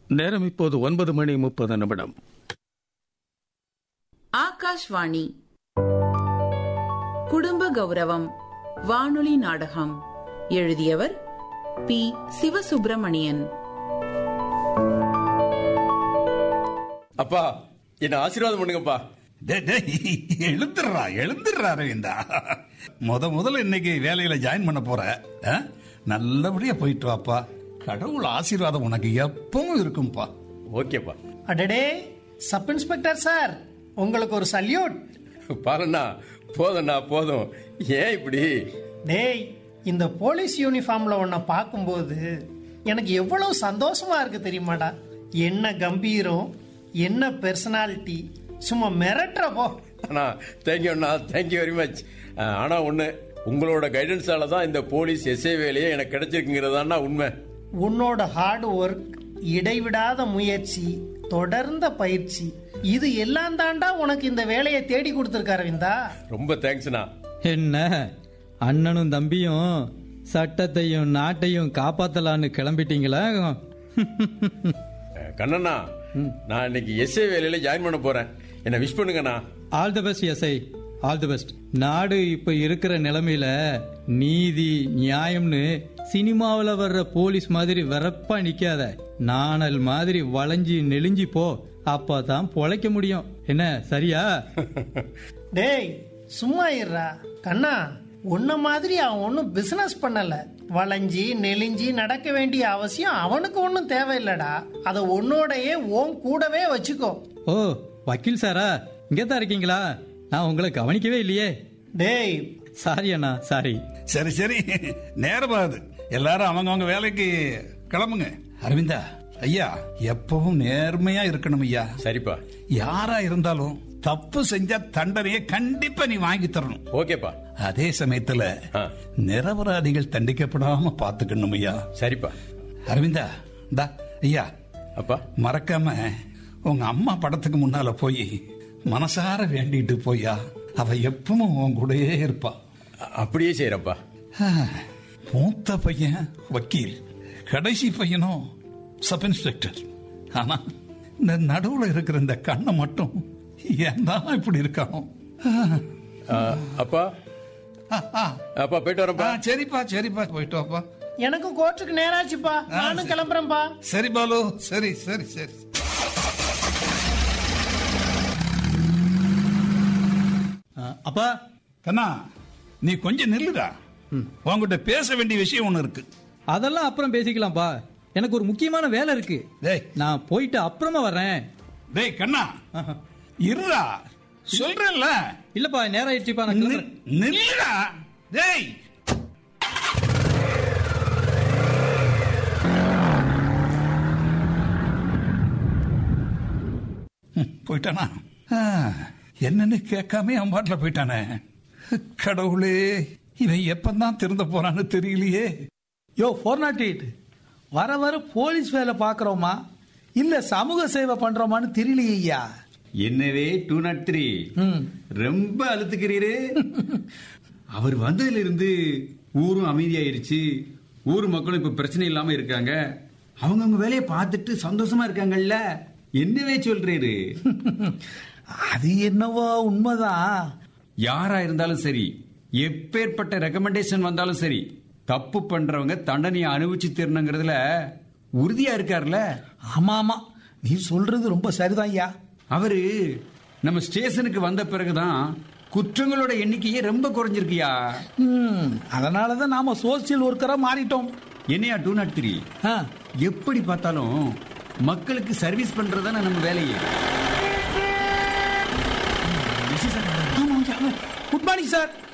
நேரம் இப்போது ஒன்பது மணி முப்பது நிமிடம் ஆகாஷ்வாணி குடும்ப கௌரவம் வானொலி நாடகம் எழுதியவர் பி சிவசுப்பிரமணியன் அப்பா என்ன ஆசீர்வாதம் பண்ணுங்கப்பா டேய், டேய், எழுந்துடுறா எழுந்துடுறா அரவிந்தா முத முதல்ல இன்னைக்கு வேலையில ஜாயின் பண்ண போற ஆ? நல்லபடியா போயிட்டு வாப்பா கடவுள் ஆசீர்வாதம் உனக்கு எப்பவும் இருக்கும்பா ஓகேப்பா அடடே சப் இன்ஸ்பெக்டர் சார் உங்களுக்கு ஒரு சல்யூட் பாருண்ணா போதும்ண்ணா போதும் ஏன் இப்படி டேய் இந்த போலீஸ் யூனிஃபார்ம்ல உன்னை பார்க்கும்போது எனக்கு எவ்வளவு சந்தோஷமா இருக்கு தெரியுமாடா என்ன கம்பீரம் என்ன பெர்சனாலிட்டி சும்மா மிரட்டுற போ அண்ணா தேங்க்யூ அண்ணா தேங்க்யூ வெரி மச் ஆனா ஒண்ணு உங்களோட கைடன்ஸால தான் இந்த போலீஸ் எஸ்ஐ வேலையே எனக்கு கிடைச்சிருக்குங்கிறதாண்ணா உண்மை உன்னோட ஹார்ட் ஒர்க் இடைவிடாத முயற்சி தொடர்ந்த பயிற்சி இது எல்லாம் தாண்டா உனக்கு இந்த வேலையை தேடி கொடுத்துருக்க அரவிந்தா ரொம்ப தேங்க்ஸ்ண்ணா என்ன அண்ணனும் தம்பியும் சட்டத்தையும் நாட்டையும் காப்பாத்தலான்னு கிளம்பிட்டீங்களா அஹ், கண்ணண்ணா நான் இன்னைக்கு எஸ்ஐ வேலையில ஜாயின் பண்ண போறேன் என்ன விஷ் பண்ணுங்கண்ணா all the best SI all the best நாடு இப்ப இருக்கிற நிலைமையில நீதி நியாயம்னு சினிமாவுல வர்ற போலீஸ் மாதிரி வெறப்பா நிக்காத நாணல் மாதிரி வளைஞ்சி நெளிஞ்சி போ அப்பதான் பொழைக்க முடியும் என்ன சரியா டேய் சும்மா இருடா கண்ணா உன்ன மாதிரி அவன் ஒன்றும் பிசினஸ் பண்ணல வளைஞ்சி நெளிஞ்சி நடக்க வேண்டிய அவசியம் அவனுக்கு ஒன்றும் தேவையில்லடா அதை உன்னோடையே உன் கூடவே வச்சுக்கோ ஓ வக்கீல் சாரா இங்கதான் இருக்கீங்களா நான் உங்களை கவனிக்கவே இல்லையே டேய் சாரி அண்ணா சாரி சரி சரி நேரமாகுது எல்லாரும் அவங்கவங்க வேலைக்கு கிளம்புங்க அரவிந்தா ஐயா எப்பவும் நேர்மையா இருக்கணும் ஐயா சரிப்பா யாரா இருந்தாலும் தப்பு செஞ்சா தண்டனையை கண்டிப்பா நீ வாங்கி தரணும் ஓகேப்பா அதே சமயத்துல ஆ. நிரபராதிகள் தண்டிக்கப்படாம பாத்துக்கணும் ஐயா சரிப்பா அரவிந்தா தா ஐயா அப்பா மறக்காம உங்க அம்மா படத்துக்கு முன்னால போய் மனசார வேண்டிட்டு போயா அவ எப்பவும் உன் கூடயே இருப்பா அ- அப்படியே செய்யறப்பா ஆ, மூத்த பையன் வக்கீல் கடைசி பையனும் சப் இன்ஸ்பெக்டர் ஆனா இந்த நடுவுல இருக்கிற இந்த கண்ணை மட்டும் ஏன் தான் இப்படி இருக்கானோ ஆ, அப்பா ஆ, ஆ. அப்பா போயிட்டு ஆ, வரேன்ப்பா சரிப்பா சரிப்பா போயிட்டு வாப்பா எனக்கும் கோர்ட்டுக்கு நேராச்சுப்பா நானும் கிளம்புறேன்ப்பா சரி பாலு சரி சரி சரி அஹ், அப்பா கண்ணா நீ கொஞ்சம் நில்லுடா உன்கிட்ட பேச வேண்டிய விஷயம் ஒண்ணு இருக்கு அதெல்லாம் அப்புறம் பேசிக்கலாம்ப்பா எனக்கு ஒரு முக்கியமான வேலை இருக்கு டேய் நான் போயிட்டு அப்புறமா வர்றேன் டேய் கண்ணா இருடா சொல்றேன்ல இல்லப்பா நேரம் ஆயிடுச்சுப்பா நான் கிளம்புறேன் நி- நில்லுடா டேய் ம், போயிட்டானா ஆ, என்னன்னு கேட்காம அவன் பாட்டில் போயிட்டானே கடவுளே இவன் எப்பந்தான் திருந்த போறான்னு தெரியலையே யோ ஃபோர் நாட் எயிட் வர வர போலீஸ் வேலை பார்க்குறோமா இல்ல சமூக சேவை பண்றோமான்னு தெரியலையே ஐயா என்னவே டூ நாட் த்ரீ ரொம்ப அழுத்துக்கிறீரு அவர் வந்ததுல இருந்து ஊரும் அமைதியாயிருச்சு ஊர் மக்களும் இப்ப பிரச்சனை இல்லாம இருக்காங்க அவங்க அவங்க வேலையை பார்த்துட்டு சந்தோஷமா இருக்காங்கல்ல என்னவே சொல்றீரு அது என்னவோ உண்மைதான் யாரா இருந்தாலும் சரி எப்பேற்பட்ட ரெக்கமெண்டேஷன் வந்தாலும் சரி தப்பு பண்றவங்க தண்டனையை அனுபவிச்சு தரணுங்கிறதுல உறுதியா இருக்கார்ல ஆமா ஆமா நீ சொல்றது ரொம்ப சரிதான் ஐயா அவரு நம்ம ஸ்டேஷனுக்கு வந்த பிறகுதான் குற்றங்களோட எண்ணிக்கையே ரொம்ப குறைஞ்சிருக்கியா ம், அதனாலதான் நாம சோசியல் ஒர்க்கரா மாறிட்டோம் என்னையா டூ நாட் த்ரீ ஆ, எப்படி பார்த்தாலும் மக்களுக்கு சர்வீஸ் பண்றதுதானே நம்ம வேலையே குட் மார்னிங் சார்